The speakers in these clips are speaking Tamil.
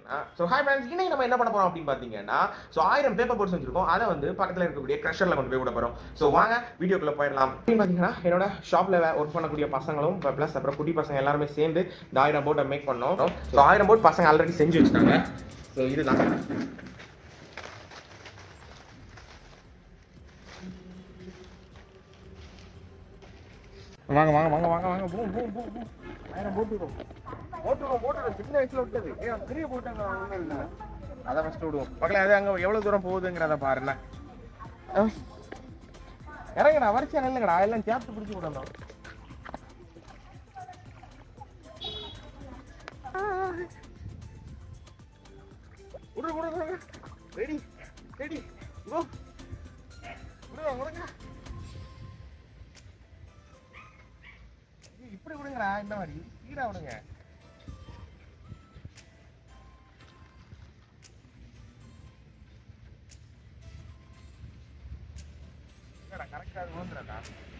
ஸோ ஹாய் ஃப்ரெண்ட்ஸ் இன்னைக்கு நம்ம என்ன பண்ண போறோம் அப்படின்னு பார்த்தீங்கன்னா ஸோ ஆயிரம் பேப்பர் போர்ட்ஸ் வச்சிருக்கோம் அதை வந்து பக்கத்தில் இருக்கக்கூடிய க்ரஷரில் கொண்டு போய் விட போறோம் ஸோ வாங்க வீடியோக்குள்ள போயிடலாம் அப்படின்னு பார்த்தீங்கன்னா என்னோட ஷாப்ல ஒர்க் பண்ணக்கூடிய பசங்களும் ப்ளஸ் அப்புறம் குட்டி பசங்க எல்லாருமே சேர்ந்து இந்த ஆயிரம் போர்ட்டை மேக் பண்ணோம் ஸோ ஆயிரம் போர்ட் பசங்க ஆல்ரெடி செஞ்சு வச்சுட்டாங்க ஸோ இதுதான் வாங்க வாங்க வாங்க வாங்க வாங்க பூம் பூம் பூம் பூம் ஆயிரம் போட்டுருவோம் போட்டுருவோம் போட்டுருவோம் சின்ன வயசுல விட்டது ஏன் பெரிய போட்டாங்க ஒன்றும் இல்லை அதை ஃபஸ்ட்டு விடுவோம் பக்கத்தில் அது அங்கே எவ்வளோ தூரம் போகுதுங்கிறத பாருண்ணா அஹ். இறங்குடா வரிசையா நில்லுங்கடா எல்லாம் சேர்த்து பிடிச்சி விடணும் விடு விடு விடு ரெடி ரெடி கோ விடுங்க விடுங்க ஏய், இப்படி விடுங்கடா இந்த மாதிரி ஸ்பீடா விடுங்க என்னடா கரெக்டா அது விழுந்துடா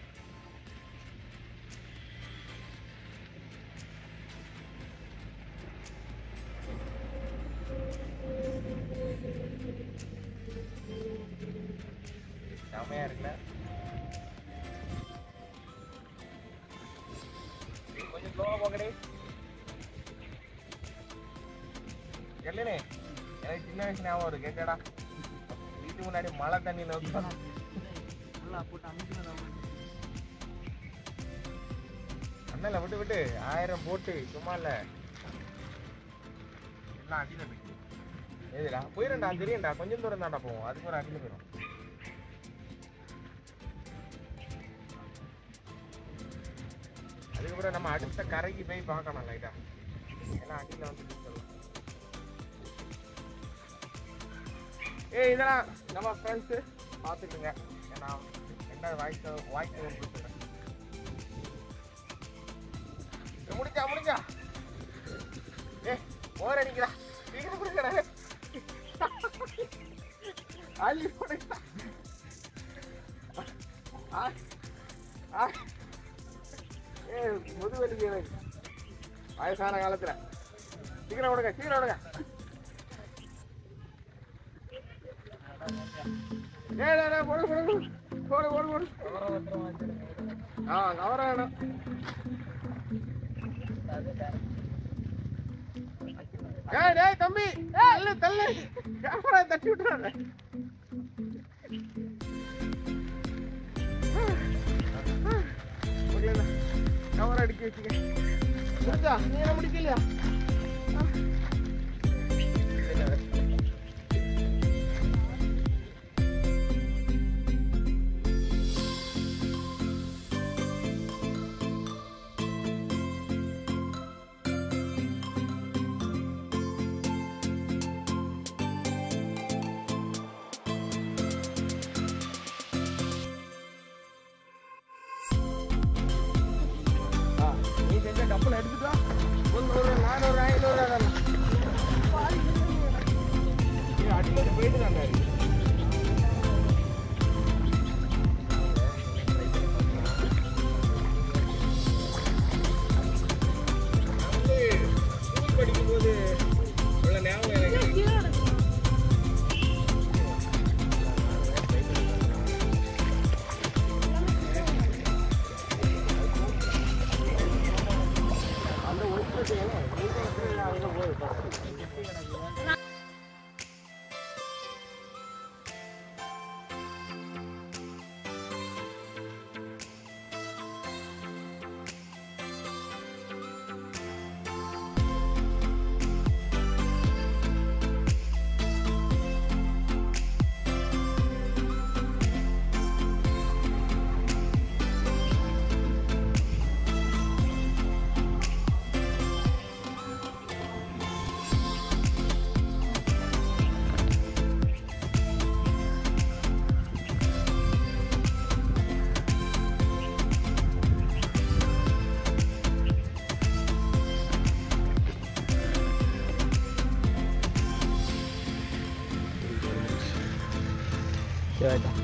செமையா இருக்குல்ல கொஞ்சம் ஸ்லோவா போங்கடி இல்லைனே எனக்கு சின்ன வயசு ஞாபகம் இருக்கு கேட்டடா வீட்டு முன்னாடி மழை தண்ணியில வந்து அண்ணல விட்டு விட்டு ஆயிரம் போட்டு சும்மா இல்ல எல்லாம் அடியில போயிட்டு எதுடா போயிடும்டா தெரியும்டா கொஞ்சம் தூரம் தான்டா போவோம் அதுக்கு ஒரு அடியில போயிடும் அதுக்கப்புறம் நம்ம அடுத்த கரைக்கு போய் பார்க்கணும் லைட்டா ஏன்னா அடியில் வந்து நிக்கலாம். ஏய் இதெல்லாம் நம்ம ஃப்ரெண்ட்ஸு பார்த்துக்குங்க ஏன்னா ரெண்டாவது வாய்க்கு வாய்க்கு கொடுத்துருக்கேன் முடிஞ்சா முடிஞ்சா ஏ ஓர் அடிக்கிறா சீக்கிரம் கொடுக்கடா அள்ளி போடுங்க ஆ ஆ ஏ முதுவலி எனக்கு வயசான காலத்துல சீக்கிரம் விடுங்க சீக்கிரம் விடுங்க ஏ டேய், டேய், போடு போடு போடு போடு போடு போடு ஆ கவர வேணும் ஏய் டேய் தம்பி தள்ளு தள்ளு கேமரா தட்டி விட்டுறாங்க முடியல கவர் அடிக்க வச்சுக்க முடிஞ்சா நீ என்ன முடிக்கலையா ஆ. ஆ, நீ செஞ்ச கப்பல் எடுத்துட்டா முந்நூறு நானூறு ஐநூறு அதெல்லாம் ஏய், அடியில போயிட்டு தாண்டா இருக்கு. நான் வந்து ஸ்கூல் படிக்கும்போது உள்ள ஞாபகம் எனக்கு இருக்கு. அந்த ஒயிட் அதில் போய் சரிடா